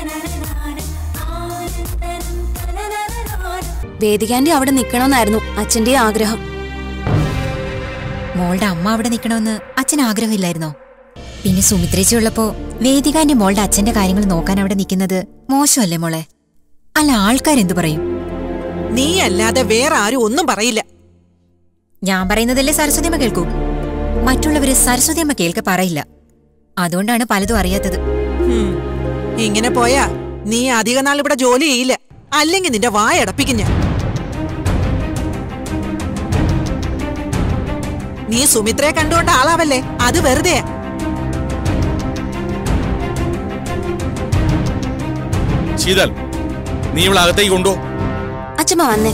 വേദികാന്റെ അവിടെ നിക്കണമെന്നായിരുന്നു അച്ഛന്റെ ആഗ്രഹം മോളുടെ അമ്മ അവിടെ നിൽക്കണമെന്ന് അച്ഛൻ ആഗ്രഹമില്ലായിരുന്നോ പിന്നെ സുമിത്രേച്ചി ഉള്ളപ്പോ വേദികാന്റെ മോളുടെ അച്ഛന്റെ കാര്യങ്ങൾ നോക്കാൻ അവിടെ നിൽക്കുന്നത് മോശമല്ലേ മോളെ അല്ല ആൾക്കാരെന്തു പറയും നീ അല്ലാതെ വേറെ ആരും ഒന്നും പറയില്ല ഞാൻ പറയുന്നതല്ലേ സരസ്വതിയമ്മ കേൾക്കൂ മറ്റുള്ളവര് സരസ്വതിയമ്മ കേൾക്ക പറയില്ല അതുകൊണ്ടാണ് പലതും അറിയാത്തത് ഹും. ഇങ്ങനെ പോയാ നീ അധിക നാൾ ഇവിടെ ജോലി ചെയ്യില്ല അല്ലെങ്കിൽ നിന്റെ വായ അടപ്പിക്കും ഞാൻ നീ സുമിത്രയെ കണ്ടുകൊണ്ട് ആളാവല്ലേ അത് വെറുതെയാ ശീതൽ നീ ഇവിടെ അകത്തേക്ക് കൊണ്ടോ അച്ഛമ്മ വന്നേ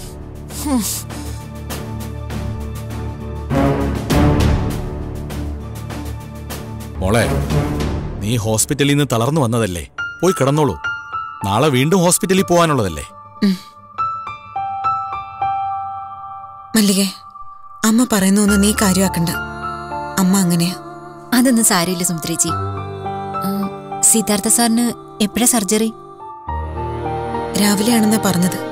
മോളെ നീ ഹോസ്പിറ്റലിൽ നിന്ന് തളർന്നു വന്നതല്ലേ പോയി കിടന്നോളൂ നാളെ വീണ്ടും ഹോസ്പിറ്റലിൽ പോകാനുള്ളതല്ലേ മല്ലികെ അമ്മ പറയുന്നൊന്നും നീ കാര്യമാക്കണ്ട അമ്മ അങ്ങനെയാ അതൊന്നും സാരമില്ല സുമിത്രേച്ചി ആ, സിദ്ധാർത്ഥ സാറിന് എപ്പോഴാ സർജറി രാവിലെയാണെന്നാ പറഞ്ഞത്